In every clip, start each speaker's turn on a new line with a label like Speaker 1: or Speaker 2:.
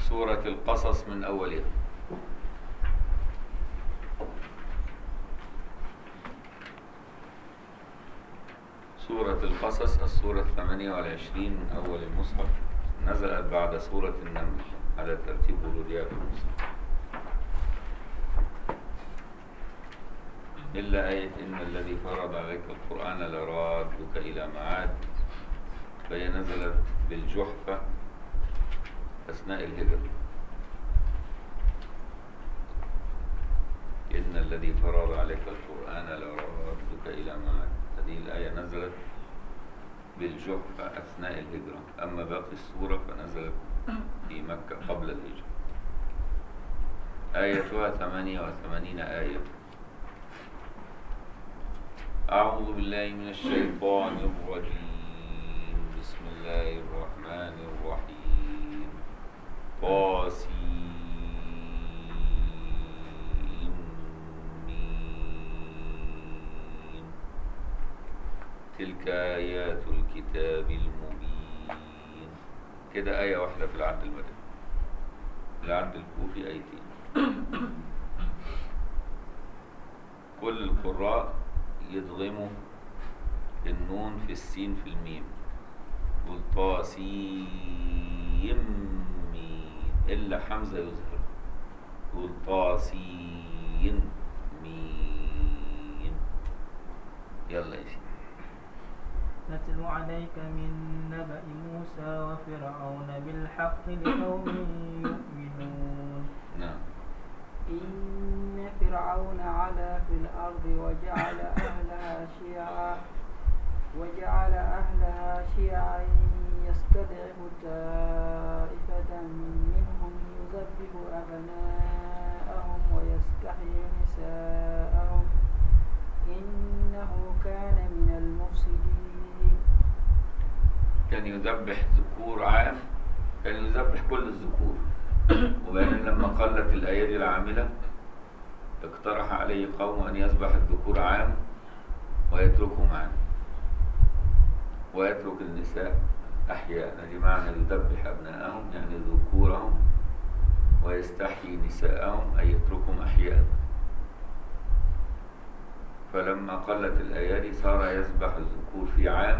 Speaker 1: سورة القصص من أولها سورة القصص السورة الثمانية والعشرين من أول المصحف نزلت بعد سورة النمل على ترتيب ورودها في المصحف إلا آية إن الذي فرض عليك القرآن لرادك إلى معاد فهي نزلت بالجحفة أثناء الهجرة إن الذي فرض عليك القرآن لرادك إلى معاد هذه الآية نزلت بالجحفة أثناء الهجرة أما باقي السورة فنزلت في مكة قبل الهجرة آيتها ثمانية وثمانين آية أعوذ بالله من الشيطان الرجيم بسم الله الرحمن الرحيم طاسيم تلك آيات الكتاب المبين كده آية واحدة في العهد المدني العهد الكوفي آيتين كل القراء يدغموا النون في السين في الميم يقول طاسيم ميم إلا حمزة يظهر يقول طاسين ميم يلا يا سيدي
Speaker 2: نتل عليك من نبأ موسى وفرعون بالحق لقوم يؤمنون
Speaker 1: نعم
Speaker 3: إن فرعون علا في الأرض وجعل أهلها شيعا وجعل أهلها شيعا يستضعف طائفة منهم يذبح أبناءهم ويستحيي نساءهم إنه كان من المفسدين
Speaker 1: كان يذبح ذكور عام كان يذبح كل الذكور وبعدين لما قلت الأيادي العاملة اقترح عليه قوم أن يذبح الذكور عام ويتركهم عام ويترك النساء أحياء دي معنى يذبح أبناءهم يعني ذكورهم ويستحيي نساءهم أي يتركهم أحياء فلما قلت الأيادي صار يذبح الذكور في عام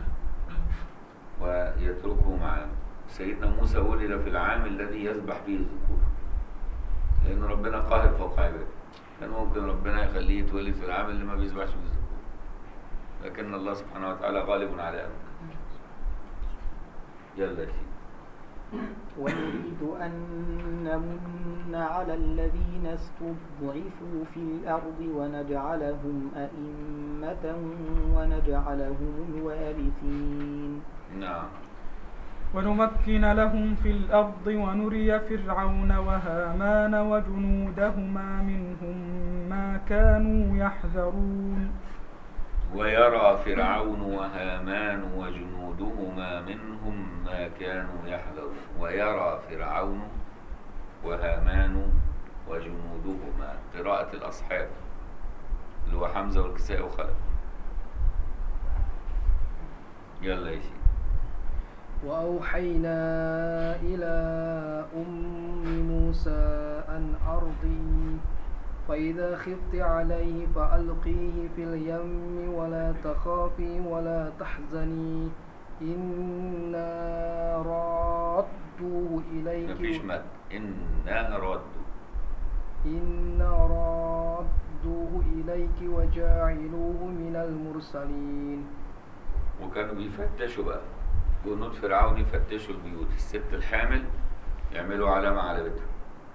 Speaker 1: ويتركهم عام سيدنا موسى ولد في العام الذي يذبح فيه الذكور لأن ربنا قاهر فوق عباده كان ممكن ربنا يخليه يتولد في العام اللي ما بيذبحش فيه الذكور لكن الله سبحانه وتعالى غالب على أمره يلا يا سيدي
Speaker 2: ونريد أن نمن على الذين استضعفوا في الأرض ونجعلهم أئمة ونجعلهم الوارثين
Speaker 1: نعم
Speaker 4: ونمكن لهم في الأرض ونري فرعون وهامان وجنودهما منهم ما كانوا يحذرون
Speaker 1: ويرى فرعون وهامان وجنودهما منهم ما كانوا يحذرون ويرى فرعون وهامان وجنودهما قراءة الأصحاب اللي هو حمزة والكساء وخلف يلا يا سيدي
Speaker 5: وأوحينا إلى أم موسى أن أرضي فإذا خفت عليه فألقيه في اليم ولا تخافي ولا تحزني إنا رادوه إليك
Speaker 1: مفيش مد إنا ردوا
Speaker 5: إنا رادوه إليك وجاعلوه من المرسلين
Speaker 1: وكانوا بيفتشوا بقى جنود فرعون يفتشوا البيوت الست الحامل يعملوا علامة على بيتها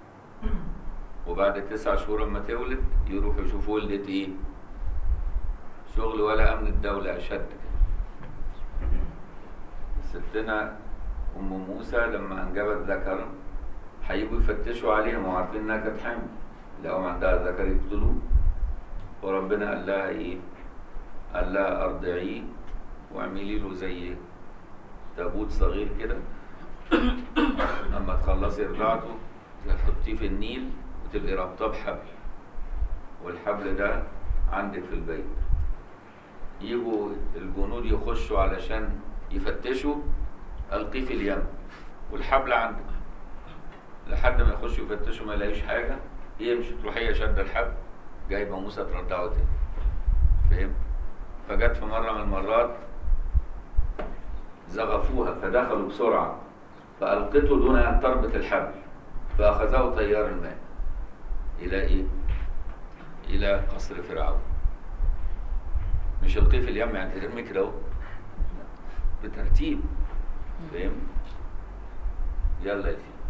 Speaker 1: وبعد تسع شهور اما تولد يروحوا يشوفوا ولدت ايه شغل ولا امن الدولة اشد كده ستنا ام موسى لما انجبت ذكرا هيجوا يفتشوا عليها ما هو عارفين انها كانت حامل لو عندها ذكر يقتلوه وربنا قال لها ايه قال لها ارضعيه واعملي له زي تابوت صغير كده اما تخلصي رضاعته تحطيه في النيل وتبقي رابطاه بحبل والحبل ده عندك في البيت يجوا الجنود يخشوا علشان يفتشوا القيه في اليم والحبل عندك لحد ما يخشوا يفتشوا ما يلاقيش حاجه يمشي تروح هي شاده الحبل جايبه موسى ترضعه تاني فهمت فجت في مره من المرات زغفوها فدخلوا بسرعه فالقته دون ان تربط الحبل فاخذه تيار الماء الى ايه الى قصر فرعون مش القيه في اليم يعني ترمي كده اهو بترتيب فاهم يلا يا سيدي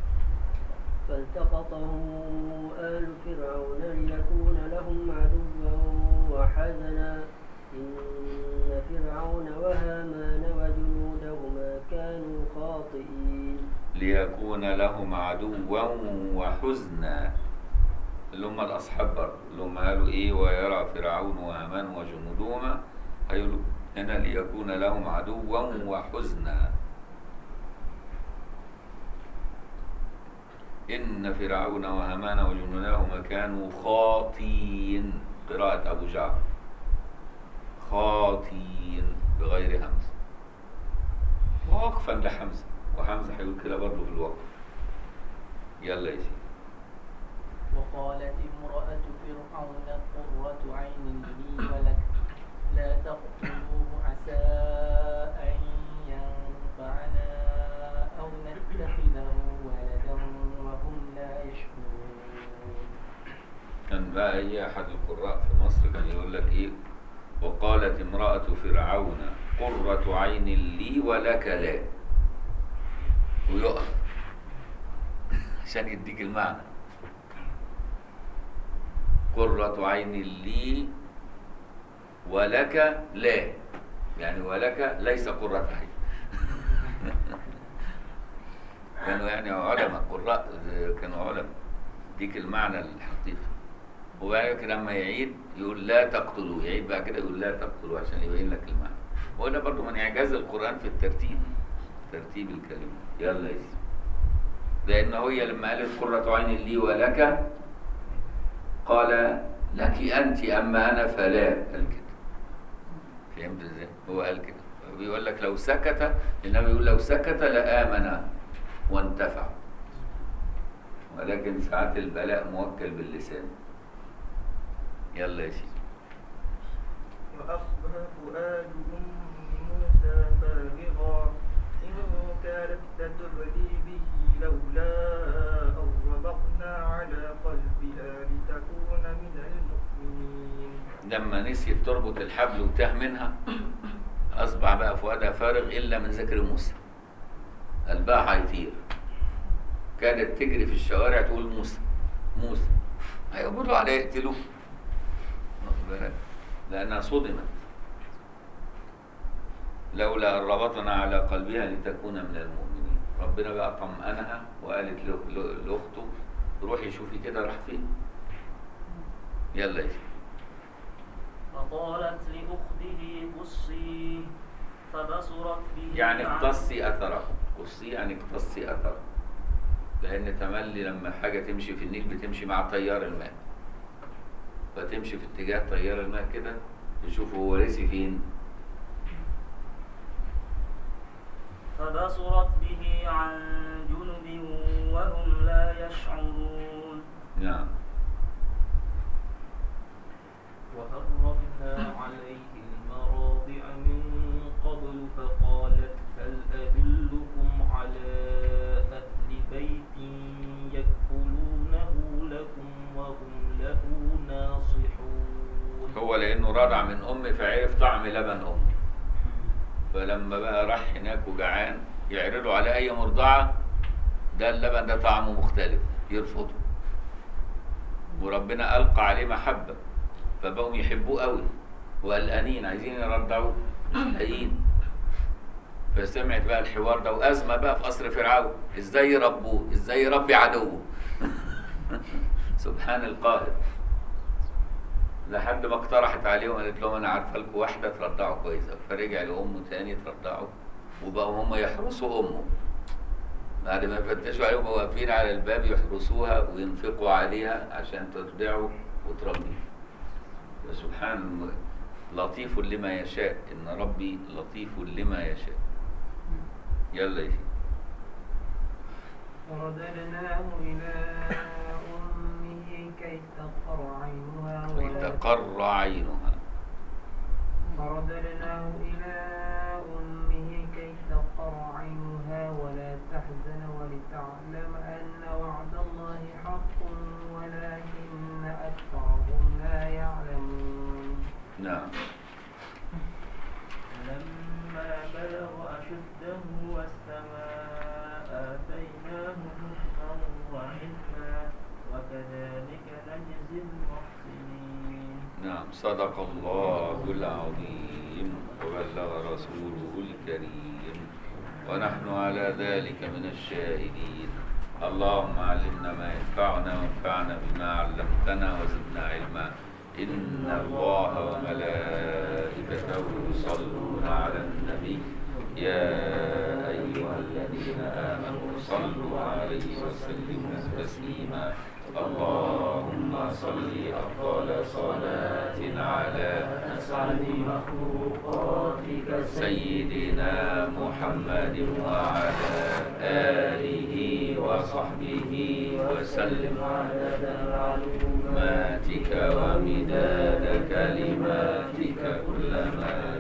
Speaker 6: فالتقطه آل فرعون ليكون لهم عدوا وحزنا إن فرعون وهامان وجنودهما كانوا خاطئين
Speaker 1: ليكون لهم عدوا وحزنا اللي هم الاصحاب برضه اللي هم قالوا ايه ويرى فرعون وهامان وجنودهما هيقولوا هنا ليكون لهم عدوا وحزنا إن فرعون وهامان وجنودهما كانوا خاطين قراءة أبو جعفر خاطين بغير همزة وقفا لحمزة وحمزة هيقول كده برضه في الوقف يلا يا سيدي
Speaker 7: وقالت امرأة فرعون قرة عين لي ولك لا تقتلوه عسى أن ينفعنا أو نتخذه ولدا وهم لا يشكرون
Speaker 1: كان بقى هي أحد القراء في مصر كان يقول لك إيه وقالت امرأة فرعون قرة عين لي ولك لا ويقف عشان يديك المعنى قرة عين لي ولك لا يعني ولك ليس قرة عين كانوا يعني علماء قراء كانوا علماء ديك المعنى الحقيقي وبعد كده لما يعيد يقول لا تقتلوا يعيد بقى كده يقول لا تقتلوا عشان يبين لك المعنى وده برضو من اعجاز القران في الترتيب ترتيب الكلمه يلا يا سيدي لان هي لما قالت قرة عين لي ولك قال لك انت اما انا فلا قال كده فهمت ازاي هو قال كده بيقول لك لو سكت انما يقول لو سكت لامن وانتفع ولكن ساعات البلاء موكل باللسان يلا يا سيدي
Speaker 8: وأصبح فؤاد أم موسى فارغا إن كانت لتبدي به لولا أن ربطنا على قلبها لتكون من المؤمنين
Speaker 1: لما نسيت تربط الحبل وتاه منها اصبح بقى فؤادها فارغ الا من ذكر موسى قلبها هيطير كانت تجري في الشوارع تقول موسى موسى هيقبضوا عليه يقتلوه واخد بالك؟ لانها صدمت لولا ان ربطنا على قلبها لتكون من المؤمنين ربنا بقى طمأنها وقالت ل- ل- لاخته روحي شوفي كده راح فين يلا يا سيدي
Speaker 9: فقالت لأخته قصيه فبصرت به
Speaker 1: يعني
Speaker 9: عن-
Speaker 1: اقتصي اثره قصي يعني اقتصي اثره لان تملي لما حاجه تمشي في النيل بتمشي مع تيار الماء فتمشي في اتجاه تيار الماء كده تشوف هو رسي فين
Speaker 9: فبصرت به عن جنب وهم لا يشعرون
Speaker 1: نعم
Speaker 7: وهربنا عليه المراضع من قبل فقالت هل أدلكم على أهل بيت يكفلونه لكم وهم له ناصحون
Speaker 1: هو لانه رضع من امه فعرف طعم لبن امه فلما بقى راح هناك وجعان يعرضوا عليه اي مرضعه ده اللبن ده طعمه مختلف يرفضه وربنا القى عليه محبه فبقوا يحبوه قوي وقلقانين عايزين يرضعوه مش لاقيين فسمعت بقى الحوار ده وازمه بقى في قصر فرعون ازاي يربوه ازاي يربي عدوه سبحان القاهر لحد ما اقترحت عليهم قالت لهم انا عارفه لكم واحده ترضعه كويسه فرجع لامه تاني ترضعه وبقوا هم يحرسوا امه بعد ما يفتشوا عليهم واقفين على الباب يحرسوها وينفقوا عليها عشان ترضعه وتربيه سبحان الله لطيف لما يشاء ان ربي لطيف لما يشاء يلا يا سيدي
Speaker 3: ورددناه إلى أمه كي تقر عينها ولا
Speaker 1: تقر عينها
Speaker 3: فرددناه إلى أمه كي تقر عينها ولا تحزن ولتعلم أن وعد الله حق ولكن أكثرهم لا يعلمون
Speaker 1: نعم
Speaker 7: لما بلغ أشده والسماء آتيناه حكما وعلما وكذلك نجزي المحسنين
Speaker 1: نعم صدق الله العظيم وبلغ رسوله الكريم ونحن على ذلك من الشاهدين اللهم علمنا ما ينفعنا وانفعنا بما علمتنا وزدنا علما إن الله وملائكته يصلون على النبي يا أيها الذين آمنوا صلوا عليه وسلموا تسليما اللهم صل أفضل صلاة على أسعد مخلوقاتك سيدنا محمد وعلى آله وصحبه وسلم عدد معلوماتك ومداد كلماتك كلما